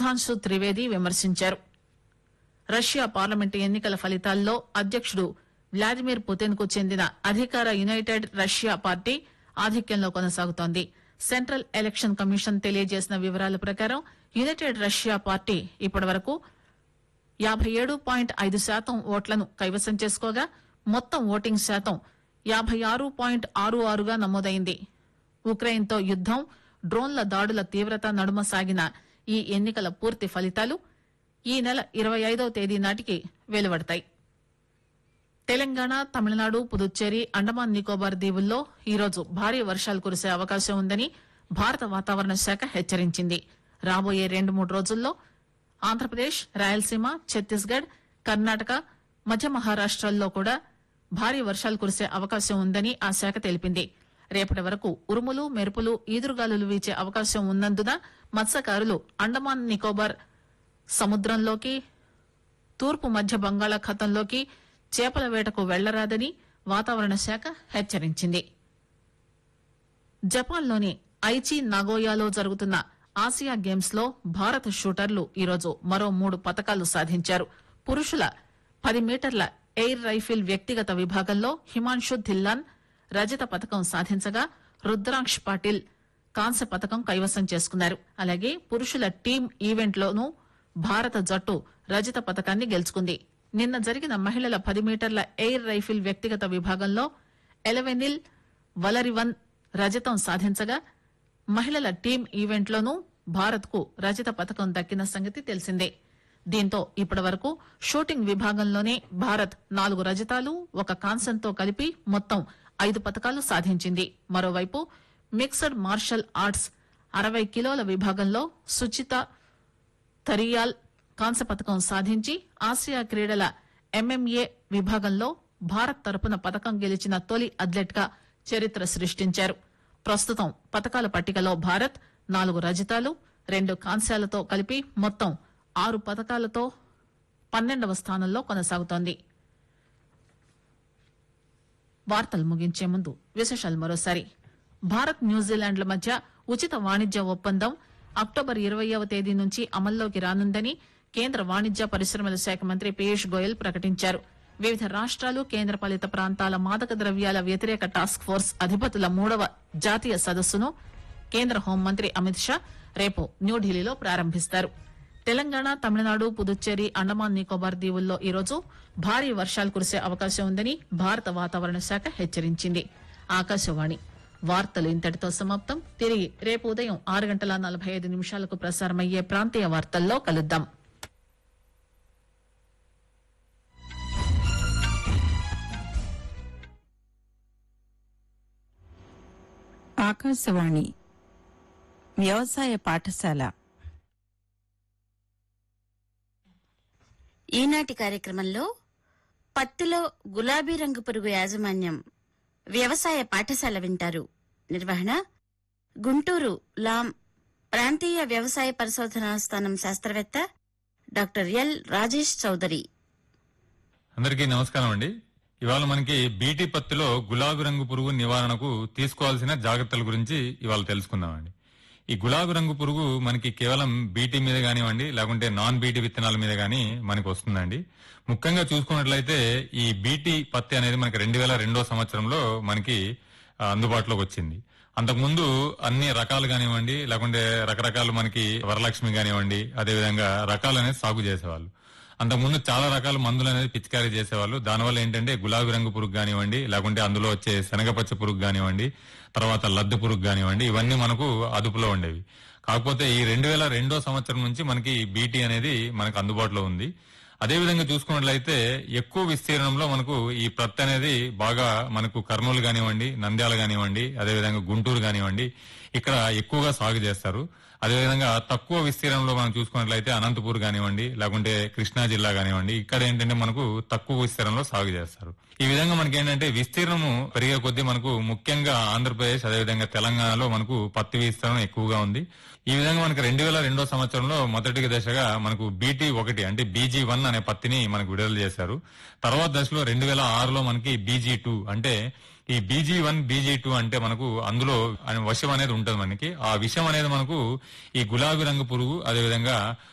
సుధాంశు త్రివేది విమర్శించారు Russia parliament ఎన్నికల ఫలితాల్లో అధ్యక్షుడు వ్లాదిమిర్ పుతిన్ కు చెందిన అధికార యునైటెడ్ రష్యా పార్టీ ఆధిక్యంలో కొనసాగుతోంది సెంట్రల్ ఎలక్షన్ కమిషన్ తెలియజేసిన వివరాల ప్రకారం యునైటెడ్ రష్యా పార్టీ ఇప్పటివరకు యాభై ఏడు పాయింట్ ఐదు శాతం ఓట్లను కైవసం చేసుకోగా మొత్తం ఓటింగ్ శాతం యాభై ఆరు పాయింట్ ఆరు ఆరుగా నమోదైంది ఉక్రెయిన్తో యుద్దం డ్రోన్ల దాడుల తీవ్రత నడుమ సాగిన ఈ ఎన్నికల పూర్తి ఫలితాలు ఈ నెల ఇరవై ఐదవ తేదీ నాటికి వెలువడతాయి తెలంగాణ తమిళనాడు పుదుచ్చేరి అండమాన్ నికోబార్ దీవుల్లో ఈరోజు భారీ వర్షాలు కురిసే అవకాశం ఉందని భారత వాతావరణ శాఖ హెచ్చరించింది రాబోయే రెండు మూడు రోజుల్లో ఆంధ్రప్రదేశ్ రాయలసీమ ఛత్తీస్గఢ్ కర్ణాటక మధ్య మహారాష్టల్లో కూడా భారీ వర్షాలు కురిసే అవకాశం ఉందని ఆ శాఖ తెలిపింది రేపటి వరకు ఉరుములు మెరుపులు ఈదురుగాలులు వీచే అవకాశం ఉన్నందున మత్స్యకారులు అండమాన్ నికోబార్ సముద్రంలోకి తూర్పు మధ్య బంగాళాఖాతంలోకి చేపల వేటకు వెళ్లరాదని వాతావరణ శాఖ హెచ్చరించింది జపాన్లోని ఐచి నాగోయాలో జరుగుతున్న ఆసియా గేమ్స్ లో భారత షూటర్లు ఈరోజు మరో మూడు పతకాలు సాధించారు పురుషుల పది మీటర్ల ఎయిర్ రైఫిల్ వ్యక్తిగత విభాగంలో హిమాన్షు ధిల్లాన్ రజత పతకం సాధించగా రుద్రాంక్ష్ పాటిల్ కాంస్య పతకం కైవసం చేసుకున్నారు అలాగే పురుషుల టీం ఈవెంట్ లోనూ భారత జట్టు రజత పతకాన్ని గెలుచుకుంది నిన్న జరిగిన మహిళల పది మీటర్ల ఎయిర్ రైఫిల్ వ్యక్తిగత విభాగంలో ఎలవెనిల్ వలరివన్ రజతం సాధించగా మహిళల టీం ఈవెంట్ లోనూ భారత్ కు రజత పతకం దక్కిన సంగతి తెలిసిందే దీంతో ఇప్పటి వరకు షూటింగ్ విభాగంలోనే భారత్ నాలుగు రజతాలు ఒక కాంస్యంతో కలిపి మొత్తం ఐదు పతకాలు సాధించింది మరోవైపు మిక్స్డ్ మార్షల్ ఆర్ట్స్ అరవై కిలోల విభాగంలో సుచిత థరియాల్ కాంస్య పతకం సాధించి ఆసియా క్రీడల ఎంఎంఏ విభాగంలో భారత్ తరపున పతకం గెలిచిన తొలి అథ్లెట్ గా చరిత్ర సృష్టించారు ప్రస్తుతం పతకాల పట్టికలో భారత్ నాలుగు రజతాలు రెండు కాంస్యాలతో కలిపి మొత్తం ఆరు పతకాలతో పన్నెండవ స్థానంలో కొనసాగుతోంది వార్తలు ముగించే ముందు విశేషాలు మరోసారి భారత్ న్యూజిలాండ్ల మధ్య ఉచిత వాణిజ్య ఒప్పందం అక్టోబర్ ఇరవయవ తేదీ నుంచి అమల్లోకి రానుందని కేంద్ర వాణిజ్య పరిశ్రమల శాఖ మంత్రి పీయూష్ గోయల్ ప్రకటించారు వివిధ రాష్ట్రాలు కేంద్రపాలిత ప్రాంతాల మాదక ద్రవ్యాల వ్యతిరేక టాస్క్ ఫోర్స్ అధిపతుల మూడవ జాతీయ సదస్సును కేంద్ర హోంమంత్రి అమిత్ షా రేపు న్యూఢిల్లీలో ప్రారంభిస్తారు తెలంగాణ తమిళనాడు పుదుచ్చేరి అండమాన్ నికోబార్ దీవుల్లో ఈరోజు భారీ వర్షాలు కురిసే అవకాశం ఉందని భారత వాతావరణ శాఖ హెచ్చరించింది ఆకాశవాణి వార్తలు ఇంతటితో సమాప్తం తిరిగి రేపు ఉదయం ఆరు గంటల నలభై ఐదు నిమిషాలకు ప్రసారమయ్యే ప్రాంతీయ వార్తల్లో కలుద్దాం ఆకాశవాణి వ్యవసాయ పాఠశాల ఈనాటి కార్యక్రమంలో పత్తిలో గులాబీ రంగు పురుగు యాజమాన్యం వ్యవసాయ పాఠశాల వింటారు నిర్వహణ గుంటూరు లాం ప్రాంతీయ వ్యవసాయ పరిశోధనా స్థానం శాస్త్రవేత్త డాక్టర్ ఎల్ రాజేష్ చౌదరి అందరికీ నమస్కారం అండి ఇవాళ మనకి బీటీ పత్తిలో గులాబీ రంగు పురుగు నివారణకు తీసుకోవాల్సిన జాగ్రత్తల గురించి ఇవాళ తెలుసుకుందామండి ఈ గులాబీ రంగు పురుగు మనకి కేవలం బీటీ మీద కానివ్వండి లేకుంటే నాన్ బీటీ విత్తనాల మీద గానీ మనకి వస్తుందండి ముఖ్యంగా చూసుకున్నట్లయితే ఈ బీటీ పత్తి అనేది మనకి రెండు వేల రెండో సంవత్సరంలో మనకి ఆ, అందుబాటులోకి వచ్చింది అంతకుముందు అన్ని రకాలు కానివ్వండి లేకుంటే రకరకాలు మనకి వరలక్ష్మి కానివ్వండి అదేవిధంగా రకాలు అనేది సాగు చేసేవాళ్ళు అంతకుముందు చాలా రకాల మందులు అనేది పిచికారీ చేసేవాళ్ళు దానివల్ల ఏంటంటే గులాబీ రంగు పురుగు కానివ్వండి లేకుంటే అందులో వచ్చే శనగపచ్చ పురుగు కానివ్వండి తర్వాత లద్దె పురుగు కానివ్వండి ఇవన్నీ మనకు అదుపులో ఉండేవి కాకపోతే ఈ రెండు వేల రెండో సంవత్సరం నుంచి మనకి బీటీ అనేది మనకు అందుబాటులో ఉంది అదే విధంగా చూసుకున్నట్లయితే ఎక్కువ విస్తీర్ణంలో మనకు ఈ ప్రత్తి అనేది బాగా మనకు కర్నూలు కానివ్వండి నంద్యాల కానివ్వండి అదేవిధంగా గుంటూరు కానివ్వండి ఇక్కడ ఎక్కువగా సాగు చేస్తారు అదేవిధంగా తక్కువ విస్తీర్ణంలో మనం చూసుకున్నట్లయితే అనంతపూర్ కానివ్వండి లేకుంటే కృష్ణా జిల్లా కానివ్వండి ఇక్కడ ఏంటంటే మనకు తక్కువ విస్తీర్ణంలో సాగు చేస్తారు ఈ విధంగా మనకి ఏంటంటే విస్తీర్ణము పెరిగే కొద్దీ మనకు ముఖ్యంగా ఆంధ్రప్రదేశ్ అదేవిధంగా తెలంగాణలో మనకు పత్తి విస్తీర్ణం ఎక్కువగా ఉంది ఈ విధంగా మనకి రెండు వేల రెండో సంవత్సరంలో మొదటి దశగా మనకు బీటీ ఒకటి అంటే బీజీ వన్ అనే పత్తిని మనకు విడుదల చేశారు తర్వాత దశలో రెండు వేల ఆరులో మనకి బీజీ టూ అంటే ఈ బీజీ వన్ బీజీ టూ అంటే మనకు అందులో విషం అనేది ఉంటుంది మనకి ఆ విషం అనేది మనకు ఈ గులాబీ రంగు పురుగు అదేవిధంగా